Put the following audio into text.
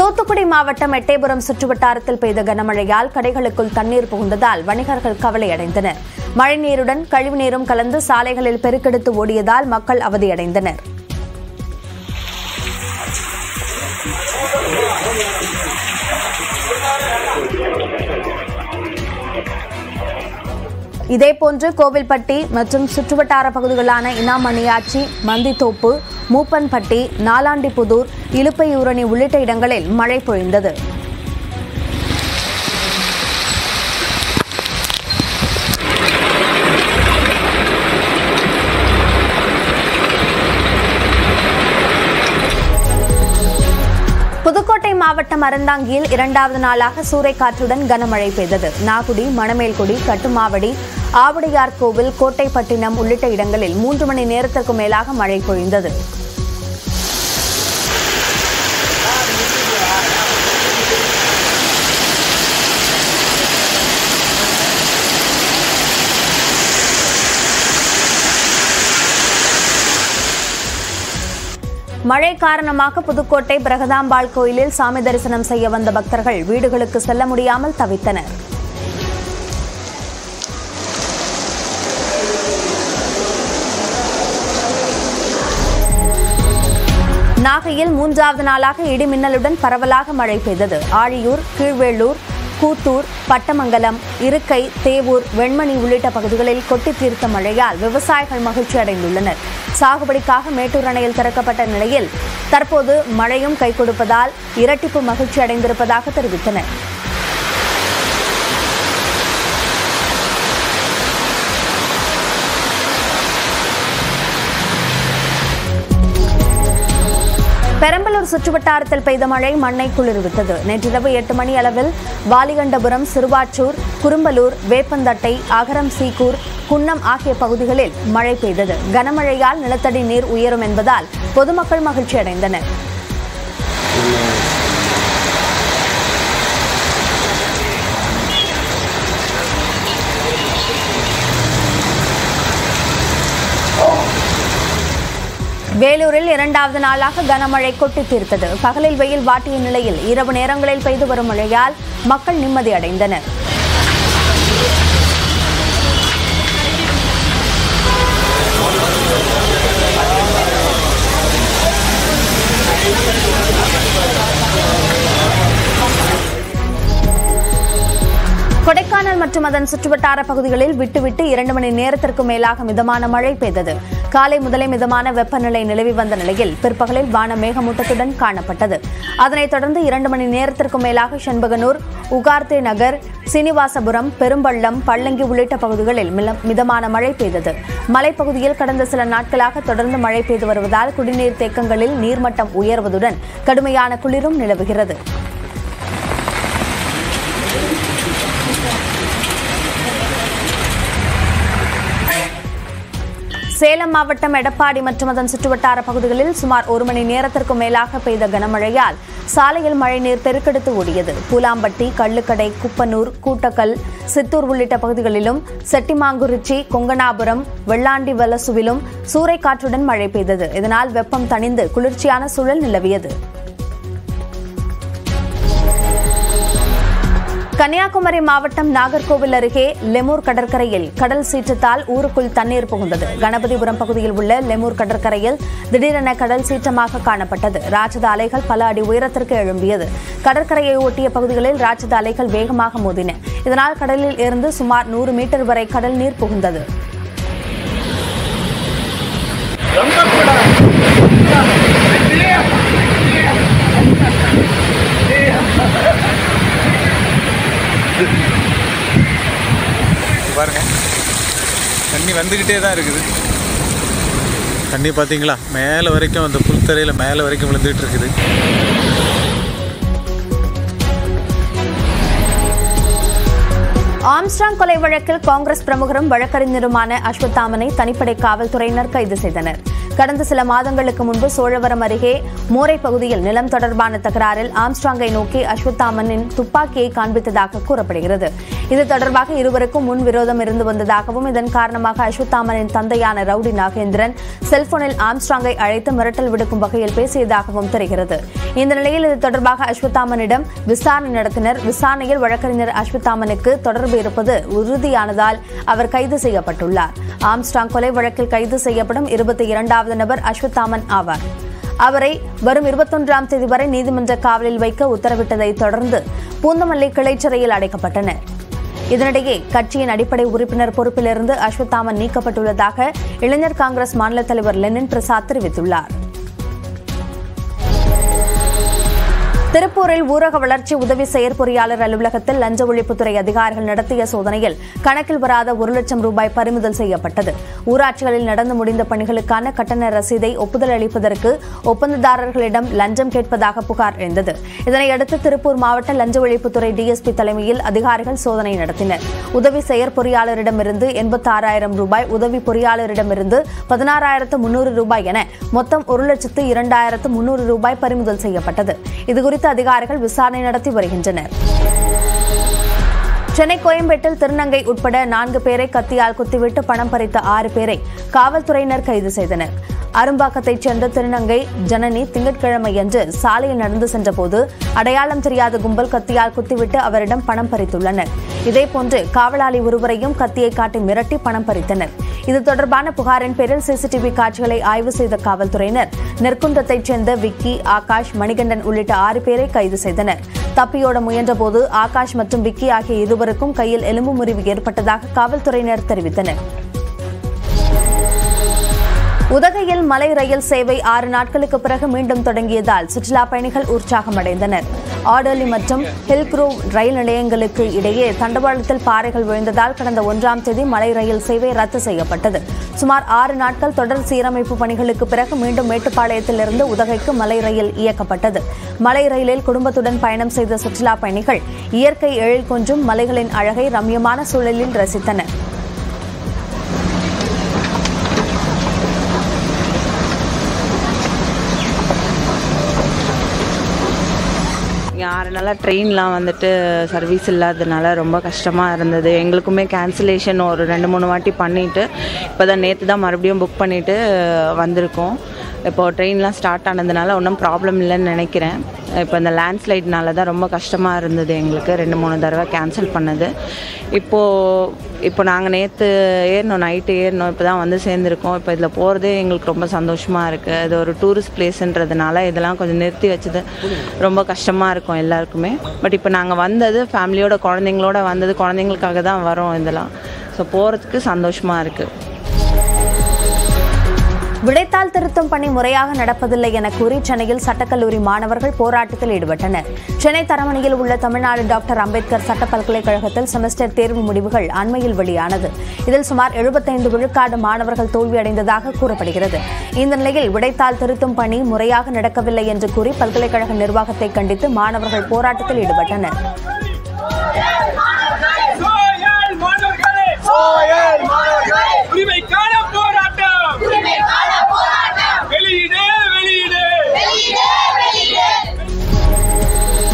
தூத்துக்குடி மாவட்டம் எட்டயபுரம் சுற்றுவட்டாரத்தில் பெய்த கனமழையால் கடைகளுக்குள் தண்ணீர் புகுந்ததால் வணிகர்கள் கவலையடைந்தனர் மழைநீருடன் கழிவுநீரும் கலந்து சாலைகளில் பெருக்கெடுத்து ஓடியதால் மக்கள் அவதியடைந்தனர் இதேபோன்று கோவில்பட்டி மற்றும் சுற்றுவட்டார பகுதிகளான இனாமணியாச்சி மந்தித்தோப்பு மூப்பன்பட்டி நாலாண்டிபுதூர் இலுப்பையூரணி உள்ளிட்ட இடங்களில் மழை பொழிந்தது புதுக்கோட்டை மாவட்டம் அறந்தாங்கியில் இரண்டாவது நாளாக சூறைக்காற்றுடன் கனமழை பெய்தது நாகுடி மணமேல்குடி கட்டுமாவடி ஆவுடையார் கோவில் கோட்டைப்பட்டினம் உள்ளிட்ட இடங்களில் மூன்று மணி நேரத்திற்கு மேலாக மழை பொழிந்தது மழை காரணமாக புதுக்கோட்டை பிரகதாம்பாள் கோயிலில் சாமி தரிசனம் செய்ய வந்த பக்தர்கள் வீடுகளுக்கு செல்ல முடியாமல் தவித்தனர் நாகையில் மூன்றாவது நாளாக இடிமின்னலுடன் பரவலாக மழை பெய்தது ஆழியூர் கீழ்வேளூர் கூத்தூர் பட்டமங்கலம் இருக்கை தேவூர் வெண்மணி உள்ளிட்ட பகுதிகளில் கொட்டி தீர்த்த மழையால் விவசாயிகள் மகிழ்ச்சி அடைந்துள்ளனர் சாகுபடிக்காக மேட்டூர் அணையில் திறக்கப்பட்ட நிலையில் தற்போது மழையும் கை கொடுப்பதால் இரட்டிப்பு மகிழ்ச்சி அடைந்திருப்பதாக தெரிவித்தனர் பெரம்பலூர் சுற்றுவட்டாரத்தில் பெய்த மழை மண்ணை குளிர்வித்தது நேற்றிரவு எட்டு மணி அளவில் வாலிகண்டபுரம் சிறுவாச்சூர் குறும்பலூர் வேப்பந்தட்டை அகரம் சீக்கூர் குன்னம் ஆகிய பகுதிகளில் மழை பெய்தது கனமழையால் நிலத்தடி நீர் உயரும் என்பதால் பொதுமக்கள் மகிழ்ச்சி அடைந்தனர் வேலூரில் இரண்டாவது நாளாக கனமழை கொட்டி தீர்த்தது பகலில் வெயில் வாட்டிய நிலையில் இரவு நேரங்களில் பெய்து வரும் மழையால் மக்கள் நிம்மதி அடைந்தனர் கொடைக்கானல் மற்றும் அதன் சுற்றுவட்டார பகுதிகளில் விட்டுவிட்டு இரண்டு மணி நேரத்திற்கு மேலாக மிதமான மழை பெய்தது காலை முதலே மிதமான வெப்பநிலை நிலவி வந்த நிலையில் பிற்பகலில் வான மேகமூட்டத்துடன் காணப்பட்டது அதனைத் தொடர்ந்து இரண்டு மணி நேரத்திற்கு மேலாக செண்பகனூர் உகார்த்தே நகர் சீனிவாசபுரம் பெரும்பள்ளம் பள்ளங்கி உள்ளிட்ட பகுதிகளில் மில- மிதமான மழை பெய்தது மலைப்பகுதியில் கடந்த சில நாட்களாக தொடர்ந்து மழை பெய்து வருவதால் குடிநீர் தேக்கங்களில் நீர்மட்டம் உயர்வதுடன் கடுமையான குளிரும் நிலவுகிறது சேலம் மாவட்டம் எடப்பாடி மற்றும் அதன் சுற்றுவட்டார பகுதிகளில் சுமார் ஒரு மணி நேரத்திற்கு மேலாக பெய்த கனமழையால் சாலையில் மழைநீர் பெருக்கெடுத்து ஓடியது பூலாம்பட்டி கள்ளுக்கடை குப்பனூர் கூட்டக்கல் சித்தூர் உள்ளிட்ட பகுதிகளிலும் செட்டிமாங்குறிச்சி கொங்கனாபுரம் வெள்ளாண்டி வலசுவிலும் சூறைக்காற்றுடன் மழை பெய்தது இதனால் வெப்பம் தணிந்து குளிர்ச்சியான சூழல் நிலவியது கன்னியாகுமரி மாவட்டம் நாகர்கோவில் அருகே லெமூர் கடற்கரையில் கடல் சீற்றத்தால் ஊருக்குள் தண்ணீர் புகுந்தது கணபதிபுரம் பகுதியில் உள்ள லெமூர் கடற்கரையில் திடீரென கடல் சீற்றமாக காணப்பட்டது ராட்சத அலைகள் பல அடி உயரத்திற்கு எழும்பியது கடற்கரையை ஒட்டிய பகுதிகளில் ராட்சத அலைகள் வேகமாக மோதின இதனால் கடலில் இருந்து சுமார் நூறு மீட்டர் வரை கடல் நீர் புகுந்தது பாருங்க தண்ணி வந்துக்கிட்டே தான் இருக்குது தண்ணி பார்த்தீங்களா மேலே வரைக்கும் அந்த புல்தரையில் மேலே வரைக்கும் விழுந்துகிட்டு இருக்குது ஆம்ஸ்ட்ராங் கொலை வழக்கில் காங்கிரஸ் பிரமுகரும் வழக்கறிஞருமான அஸ்வத்தாமனை தனிப்படை காவல்துறையினர் கைது செய்தனர் கடந்த சில மாதங்களுக்கு முன்பு சோழவரம் அருகே மோரை பகுதியில் நிலம் தொடர்பான தகராறில் ஆம்ஸ்ட்ராங்கை நோக்கி அஸ்வத்தாமனின் துப்பாக்கியை காண்பித்ததாக கூறப்படுகிறது இது தொடர்பாக இருவருக்கும் முன் விரோதம் இருந்து வந்ததாகவும் இதன் காரணமாக அஸ்வத்தாமனின் தந்தையான ரவுடி நாகேந்திரன் செல்போனில் ஆம்ஸ்ட்ராங்கை அழைத்து மிரட்டல் விடுக்கும் வகையில் பேசியதாகவும் தெரிகிறது இந்த நிலையில் இது தொடர்பாக அஸ்வத்தாமனிடம் விசாரணை நடத்தினர் விசாரணையில் வழக்கறிஞர் அஸ்வத்தாமனுக்கு தொடர்பு இருப்பது உறுதியானதால் அவர் கைது செய்யப்பட்டுள்ளார் ஆம்ஸ்ட்ராங் கொலை வழக்கில் கைது செய்யப்படும் இருபத்தி இரண்டாவது நபர் அஸ்வத்தாமன் ஆவார் அவரை வரும் இருபத்தொன்றாம் தேதி வரை நீதிமன்ற காவலில் வைக்க உத்தரவிட்டதை தொடர்ந்து பூந்தமல்லி கிளைச்சிறையில் அடைக்கப்பட்டனர் இதனிடையே கட்சியின் அடிப்படை உறுப்பினர் பொறுப்பிலிருந்து அஸ்வத்தாமன் நீக்கப்பட்டுள்ளதாக இளைஞர் காங்கிரஸ் மாநில தலைவர் லெனின் பிரசாத் தெரிவித்துள்ளார் திருப்பூரில் ஊரக வளர்ச்சி உதவி செயற்பொறியாளர் அலுவலகத்தில் லஞ்ச ஒழிப்புத்துறை அதிகாரிகள் நடத்திய சோதனையில் கணக்கில் வராத ஒரு லட்சம் ரூபாய் பறிமுதல் செய்யப்பட்டது ஊராட்சிகளில் நடந்து முடிந்த பணிகளுக்கான கட்டண ரசீதை ஒப்புதல் அளிப்பதற்கு ஒப்பந்ததாரர்களிடம் லஞ்சம் கேட்பதாக புகார் எழுந்தது இதனையடுத்து திருப்பூர் மாவட்ட லஞ்ச ஒழிப்புத்துறை டிஎஸ்பி தலைமையில் அதிகாரிகள் சோதனை நடத்தினர் உதவி செயற்பொறியாளரிடமிருந்து எண்பத்தாறாயிரம் ரூபாய் உதவி பொறியாளரிடமிருந்து பதினாறாயிரத்து முன்னூறு ரூபாய் என மொத்தம் ஒரு லட்சத்து இரண்டாயிரத்து முன்னூறு ரூபாய் பறிமுதல் செய்யப்பட்டது இதுகுறித்து அதிகாரிகள் விசாரணை நடத்தி வருகின்றனர் சென்னை கோயம்பேட்டில் திருநங்கை உட்பட நான்கு பேரை கத்தியால் குத்திவிட்டு பணம் பறித்த ஆறு பேரை காவல்துறையினர் கைது செய்தனர் அரும்பாக்கத்தைச் சேர்ந்த திருநங்கை ஜனனி திங்கட்கிழமையன்று சாலையில் நடந்து சென்றபோது அடையாளம் தெரியாத கும்பல் கத்தியால் குத்திவிட்டு அவரிடம் பணம் பறித்துள்ளனர் இதேபோன்று காவலாளி ஒருவரையும் கத்தியை காட்டி மிரட்டி பணம் பறித்தனர் இது தொடர்பான புகாரின் பேரில் சிசிடிவி காட்சிகளை ஆய்வு செய்த காவல்துறையினர் நெற்குன்றத்தைச் சேர்ந்த விக்கி ஆகாஷ் மணிகண்டன் உள்ளிட்ட ஆறு பேரை கைது செய்தனர் தப்பியோட முயன்றபோது ஆகாஷ் மற்றும் விக்கி ஆகிய இருவருக்கும் கையில் எலும்பு முறிவு ஏற்பட்டதாக காவல்துறையினர் தெரிவித்தனர் உதகையில் மலை ரயில் சேவை ஆறு நாட்களுக்கு பிறகு மீண்டும் தொடங்கியதால் சுற்றுலா பயணிகள் உற்சாகமடைந்தனர் ஆடர்லி மற்றும் ஹில்க்ரூவ் ரயில் நிலையங்களுக்கு இடையே தண்டவாளத்தில் பாறைகள் விழுந்ததால் கடந்த ஒன்றாம் தேதி மலை ரயில் சேவை ரத்து செய்யப்பட்டது சுமார் ஆறு நாட்கள் தொடர் சீரமைப்பு பணிகளுக்கு பிறகு மீண்டும் மேட்டுப்பாளையத்திலிருந்து உதகைக்கு மலை ரயில் இயக்கப்பட்டது மலை ரயிலில் குடும்பத்துடன் பயணம் செய்த சுற்றுலா பயணிகள் இயற்கை எழில் கொஞ்சும் மலைகளின் அழகை ரம்யமான சூழலில் ரசித்தனர் ஆறு நாளாக ட்ரெயின்லாம் வந்துட்டு சர்வீஸ் இல்லாததுனால ரொம்ப கஷ்டமாக இருந்தது எங்களுக்குமே கேன்சலேஷன் ஒரு ரெண்டு மூணு வாட்டி பண்ணிவிட்டு இப்போ தான் நேற்று தான் மறுபடியும் புக் பண்ணிவிட்டு வந்திருக்கோம் இப்போது ட்ரெயின்லாம் ஸ்டார்ட் ஆனதுனால ஒன்றும் ப்ராப்ளம் இல்லைன்னு நினைக்கிறேன் இப்போ இந்த லேண்ட்ஸ்லைட்னால தான் ரொம்ப கஷ்டமாக இருந்தது எங்களுக்கு ரெண்டு மூணு தடவை கேன்சல் பண்ணது இப்போது இப்போ நாங்கள் நேற்று ஏறினோம் நைட்டு ஏறினோம் இப்போ தான் வந்து சேர்ந்துருக்கோம் இப்போ இதில் போகிறதே எங்களுக்கு ரொம்ப சந்தோஷமாக இருக்குது இது ஒரு டூரிஸ்ட் பிளேஸ்ன்றதுனால இதெல்லாம் கொஞ்சம் நிறுத்தி வச்சது ரொம்ப கஷ்டமாக இருக்கும் எல்லாருக்குமே பட் இப்போ நாங்கள் வந்தது ஃபேமிலியோட குழந்தைங்களோட வந்தது குழந்தைங்களுக்காக தான் வரோம் இதெல்லாம் ஸோ போகிறதுக்கு சந்தோஷமாக இருக்குது விடைத்தாள் திருத்தும் பணி முறையாக நடப்பதில்லை என கூறி சென்னையில் சட்டக்கல்லூரி மாணவர்கள் போராட்டத்தில் ஈடுபட்டனர் சென்னை தரமணியில் உள்ள தமிழ்நாடு டாக்டர் அம்பேத்கர் சட்ட பல்கலைக்கழகத்தில் செமஸ்டர் தேர்வு முடிவுகள் அண்மையில் வெளியானது இதில் சுமார் எழுபத்தைந்து விழுக்காடு மாணவர்கள் தோல்வியடைந்ததாக கூறப்படுகிறது இந்த நிலையில் விடைத்தாள் திருத்தும் பணி முறையாக நடக்கவில்லை என்று கூறி பல்கலைக்கழக நிர்வாகத்தை கண்டித்து மாணவர்கள் போராட்டத்தில் ஈடுபட்டனர் சோயல் மாணவர்களே சோயல் மாணவர்களே